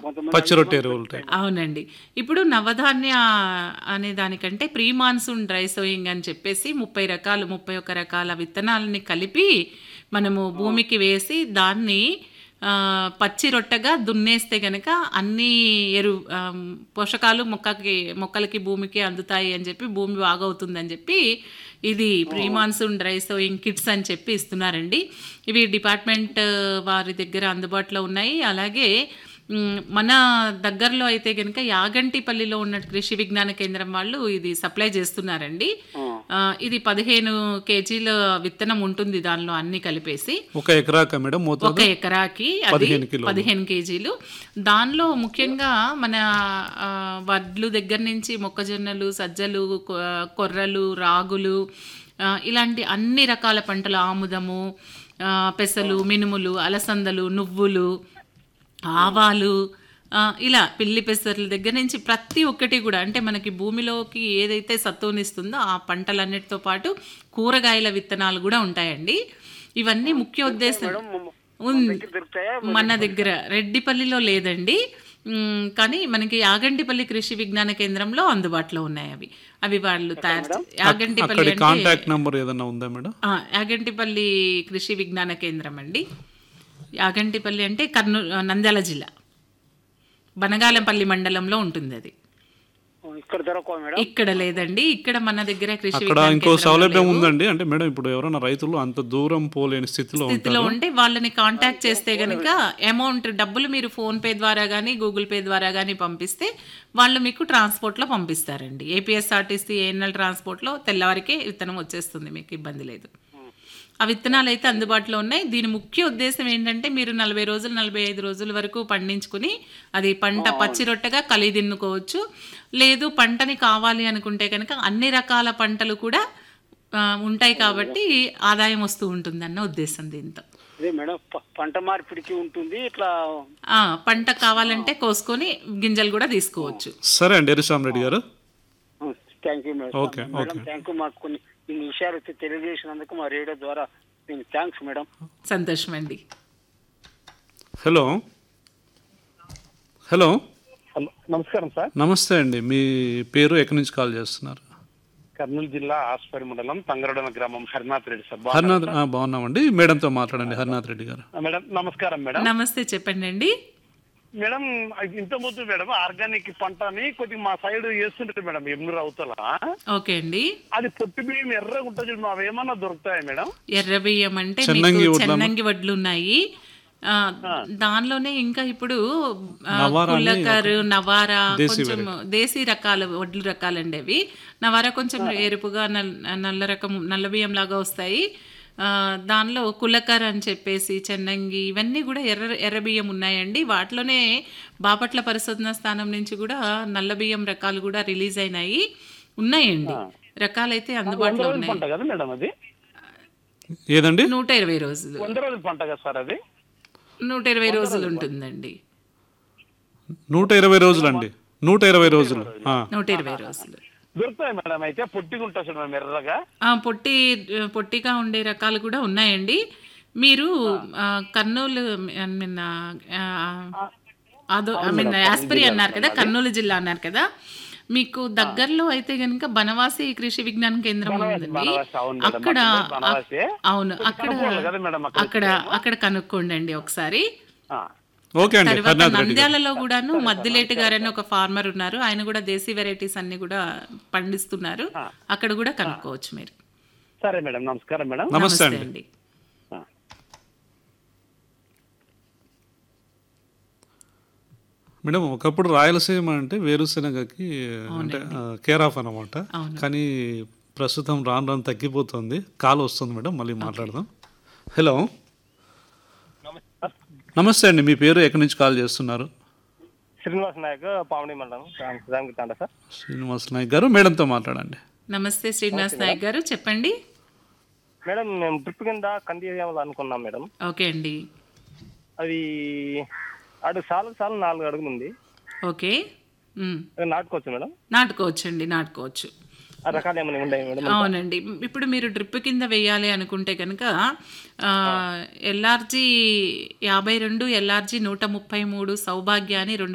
కొంతమంది పచ్చి రొట్టె ఎరువులు టైప్ అవునండి ఇప్పుడు నవధాన్య అనే దానికంటే ప్రీ మాన్సూన్ డ్రై సోయింగ్ అని చెప్పేసి ముప్పై రకాలు ముప్పై ఒక్క రకాల విత్తనాలని కలిపి మనము భూమికి వేసి దాన్ని ఆ, పచ్చి రొట్టెగా దున్నేస్తే గనక అన్ని ఎరు ఆ, పోషకాలు మొక్కకి మొక్కలకి భూమికి అందుతాయి అని చెప్పి భూమి బాగవుతుందని చెప్పి ఇది pre monsoon dry sowing kits అని చెప్పి ఇస్తున్నారండి ఇవి డిపార్ట్మెంట్ వారి దగ్గర అందుబాటులో ఉన్నాయి అలాగే మ్, మన దగ్గరలో అయితే కనుక యాగంటిపల్లిలో ఉన్న కృషి విజ్ఞాన కేంద్రం వాళ్ళు ఇది సప్లై చేస్తున్నారండి ఆ, ఇది పదిహేను కేజీల విత్తనం ఉంటుంది దానిలో అన్ని కలిపేసి ఒక ఎకరాక మేడం ఒక మోతాదు ఎకరాకి అది పదిహేను కిలోలు. పదిహేను కేజీలు దానిలో ముఖ్యంగా మన ఆ, వడ్లు దగ్గర నుంచి మొక్కజొన్నలు సజ్జలు కొ- కొర్రలు రాగులు ఆ, ఇలాంటి అన్ని రకాల పంటలు ఆముదము ఆ, పెసలు మినుములు అలసందలు నువ్వులు ఆవాలు ఆ, ఇలా పిల్లి పెసర్ల దగ్గర నుంచి ప్రతి ఒక్కటి కూడా అంటే మనకి భూమిలోకి ఏదైతే సత్తునిస్తుందో ఆ పంటలన్నిటితో పాటు కూరగాయల విత్తనాలు కూడా ఉంటాయండి ఇవన్నీ ముఖ్య ఉద్దేశం ఉంది దొరుకుతాయా మన దగ్గర రెడ్డిపల్లిలో లేదండి మ్, కానీ మనకి యాగంటిపల్లి కృషి విజ్ఞాన కేంద్రంలో అందుబాటులో ఉన్నాయి అవి అవి వాళ్ళు తయారు చే- యాగంటిపల్లి అక్కడి అంటే కాంటాక్ట్ నెంబర్ ఏదన్నా ఉందా మేడం ఆ, యాగంటిపల్లి కృషి విజ్ఞాన కేంద్రం అండి యాగంటిపల్లి అంటే కర్నూలు నంద్యాల జిల్లా బనగాలంపల్లి మండలంలో ఉంటుంది అది ఇక్కడ దొరకవా మేడం ఇక్కడ లేదండి ఇక్కడ మన దగ్గర కృషి అక్కడ విజ్ఞాన ఇంకో కేంద్రంలో సౌలభ్యం లేవు. ఉందండి అంటే మేడం ఇప్పుడు ఎవరైనా రైతులు అంత దూరం పోలేని స్థితిలో స్థితిలో ఉంటారు ఉంటే వాళ్ళని కాంటాక్ట్ చేస్తే గనుక అమౌంట్ డబ్బులు మీరు ఫోన్ పే ద్వారా కానీ గూగుల్ పే ద్వారా కానీ పంపిస్తే వాళ్ళు మీకు ట్రాన్స్పోర్ట్లో పంపిస్తారండి ఏపీఎస్ఆర్టీసీ ఏఎన్ఎల్ ట్రాన్స్పోర్ట్లో తెల్లవారికే విత్తనం వచ్చేస్తుంది మీకు ఇబ్బంది లేదు ఆ విత్తనాలు అయితే అందుబాటులో ఉన్నాయి దీని ముఖ్య ఉద్దేశం ఏంటంటే మీరు నలభై రోజులు నలభై ఐదు రోజుల వరకు పండించుకుని అది పంట పచ్చి రొట్టెగా కలిదిన్నుకోవచ్చు లేదు పంటని కావాలి అనుకుంటే కనుక అన్ని రకాల పంటలు కూడా ఆ, ఉంటాయి కాబట్టి ఆదాయం వస్తూ ఉంటుంది అన్న ఉద్దేశం దీంతో అదే మేడం ప- పంట మార్పిడికి ఉంటుంది ఇట్లా ఆ, పంట కావాలంటే కోసుకొని గింజలు కూడా తీసుకోవచ్చు సరే అండి ఎరిసామ్ రెడ్డి గారు thank you madam okay, madam okay. Thank you మాకు కొన్ని ఇన్ని విషయాలు వచ్చి తెలియజేసినందుకు మా రేడియో ద్వారా నేను థ్యాంక్స్ మేడం సంతోషం అండి హలో హలో హలో నమస్కారం సార్ నమస్తే అండి మీ పేరు ఎక్కడి నుంచి కాల్ చేస్తున్నారు కర్నూలు జిల్లా ఆస్పరి మండలం తంగరడన గ్రామం హరినాథ్ రెడ్డి సార్ హరినాథ్ ఆ, బాగున్నామండి మేడంతో మాట్లాడండి హరినాథ్ రెడ్డి గారు బాగున్నారా? మేడం నమస్కారం మేడం నమస్తే చెప్పండి అండి మేడం ఇంత ముందు మేడం ఆర్గానిక్ పంటని కొద్దిగా మా సైడ్ వేస్తుంటారు మేడం ఎమ్మిరి అవతల ఓకే అండి అది పొట్టు బియ్యం ఎర్రగా ఉంటుంది చూడు మావి ఏమన్నా దొరుకుతాయా మేడం ఎర్ర బియ్యం అంటే చెన్నంగి మీకు వడ్లమ్మ. చెన్నంగి వడ్లు ఉన్నాయి ఆ, దానిలోనే ఇంకా ఇప్పుడు ఆ, నవారా అని కుల్లకరు నవారా దేశీ కొంచెం దేశీ రకాల వడ్లు రకాలండి అవి నవారా కొంచెం ఎరుపుగా నల్- నల్ల రకం నల్ల బియ్యం లాగా వస్తాయి ఆ, దానిలో కులకర్ అని చెప్పేసి చెన్నంగి ఇవన్నీ కూడా ఎర్ర ఎర్ర బియ్యం ఉన్నాయండి వాటిలోనే బాపట్ల పరిశోధన స్థానం నుంచి కూడా నల్ల బియ్యం రకాలు కూడా రిలీజ్ అయినాయి ఉన్నాయండి రకాలైతే వంద అందుబాటులో రోజుల ఉన్నాయి పంట కదా మేడం అది ఏదండి నూట ఇరవై రోజులు వంద రోజుల పంట కదా సార్ అది నూట ఇరవై రోజులు ఉంటుందండి నూట ఇరవై రోజులు అండి నూట ఇరవై రోజులు ఆ. నూట ఇరవై రోజులు దొరుకుతాయి మేడం అయితే పొట్టిగా ఉంటుంది చూడు మేడం ఎర్రగా ఆ, పొట్టి పొట్టిగా ఉండే రకాలు కూడా ఉన్నాయండి మీరు ఆ, కర్నూలు ఐ మీన్ ఆ, అదో ఐ మీన్ యాస్పరి అన్నారు కదా కర్నూలు జిల్లా అన్నారు కదా మీకు దగ్గరలో అయితే కనుక బనవాసి కృషి విజ్ఞాన కేంద్రం ఉందండి బనవాసి, అవును మేడం. అక్కడ మాకు బనవాసి. అవును అక్కడ కనుక్కోవాలి కదా మేడం అక్కడ అక్కడ అక్కడ కనుక్కోండి ఒకసారి ఆ. ఓకే అండి తర్వాత హరినాథ్ రెడ్డి గారు నంద్యాలలో కూడాను మద్దిలేటి గారు అని ఒక ఫార్మర్ ఉన్నారు ఆయన కూడా దేశీ వెరైటీస్ అన్ని కూడా పండిస్తున్నారు అక్కడ కూడా కనుక్కోవచ్చు మీరు సరే మేడం నమస్కారం మేడం నమస్తే నమస్తే అండి అండి ఆ. మేడం ఒకప్పుడు రాయలసీమ అంటే వేరుశెనగకి అంటే కేర్ ఆఫ్ అనమాట కానీ ప్రస్తుతం రాను రాను తగ్గిపోతుంది కాల్ వస్తుంది మేడం మళ్ళీ మాట్లాడదాం హలో నమస్తే అండి మీ పేరు ఎక్కడి నుంచి కాల్ చేస్తున్నారు శ్రీనివాస్ నాయక్ పావని మండలం రామకృష్ణ తండ సార్ శ్రీనివాస్ నాయక్ గారు మేడంతో మాట్లాడండి నమస్తే శ్రీనివాస్ నాయక్ గారు చెప్పండి మేడం మేము ట్రిప్ కింద కంది వేయాలి అనుకున్నాం మేడం ఓకే అండి అది అడుగు సాలు సాలు నాలుగు అడుగులు ఉంది ఓకే ఉమ్. అది నాటుకోవచ్చు మేడం నాటుకోవచ్చు అండి నాటుకోవచ్చు ఆ రకాలు ఏమైనా ఉన్నాయి మేడం అవునండి ఇప్పుడు మీరు డ్రిప్ కింద వేయాలి అనుకుంటే కనుక ఎల్ఆర్జీ యాభై రెండు ఎల్ఆర్జీ నూట ముప్పై మూడు సౌభాగ్య అని రెండు